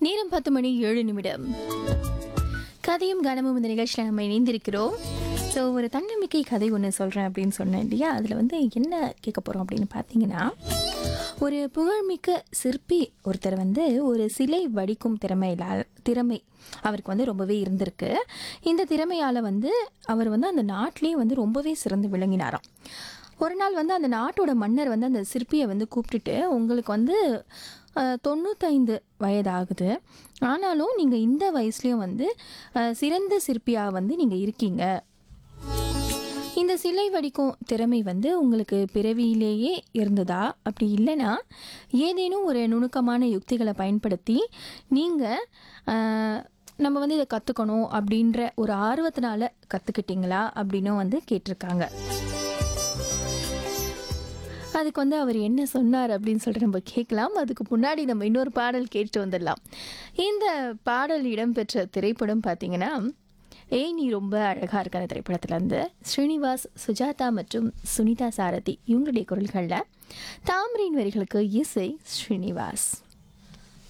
நேரம் பத்து மணி ஏழு நிமிடம் கதையும் கனமும் இந்த நிகழ்ச்சியில் நம்ம இணைந்திருக்கிறோம் ஸோ ஒரு தன்னம்பிக்கை கதை ஒன்று சொல்கிறேன் அப்படின்னு சொன்னேன் இல்லையா அதில் வந்து என்ன கேட்க போகிறோம் அப்படின்னு பார்த்தீங்கன்னா ஒரு புகழ்மிக்க சிற்பி ஒருத்தர் வந்து ஒரு சிலை வடிக்கும் திறமையில திறமை அவருக்கு வந்து ரொம்பவே இருந்திருக்கு இந்த திறமையால் வந்து அவர் வந்து அந்த நாட்டிலேயே வந்து ரொம்பவே சிறந்து விளங்கினாராம் ஒரு நாள் வந்து அந்த நாட்டோட மன்னர் வந்து அந்த சிற்பியை வந்து கூப்பிட்டுட்டு உங்களுக்கு வந்து அஹ், தொண்ணூத்தைந்து வயதாகுது ஆனாலும் நீங்கள் இந்த வயசுலேயும் வந்து அஹ், சிறந்த சிற்பியாக வந்து நீங்கள் இருக்கீங்க இந்த சிலை வடிக்கும் திறமை வந்து உங்களுக்கு பிறவியிலேயே இருந்ததா அப்படி இல்லைன்னா ஏதேனும் ஒரு நுணுக்கமான யுக்திகளை பயன்படுத்தி நீங்கள் நம்ம வந்து இதை கற்றுக்கணும் அப்படின்ற ஒரு ஆர்வத்தினால கற்றுக்கிட்டீங்களா அப்படின்னும் வந்து கேட்டிருக்காங்க அதுக்கு வந்து அவர் என்ன சொன்னார் அப்படின்னு சொல்லிட்டு நம்ம கேட்கலாம் அதுக்கு முன்னாடி நம்ம இன்னொரு பாடல் கேட்டு வந்துடலாம் இந்த பாடல் இடம்பெற்ற திரைப்படம் பார்த்தீங்கன்னா ஏய் நீ ரொம்ப அழகாக இருக்க அந்த திரைப்படத்துல இருந்து ஸ்ரீனிவாஸ் சுஜாதா மற்றும் சுனிதா சாரதி இவங்களுடைய குரல்களில் தாமரின் வரிகளுக்கு இசை ஸ்ரீனிவாஸ்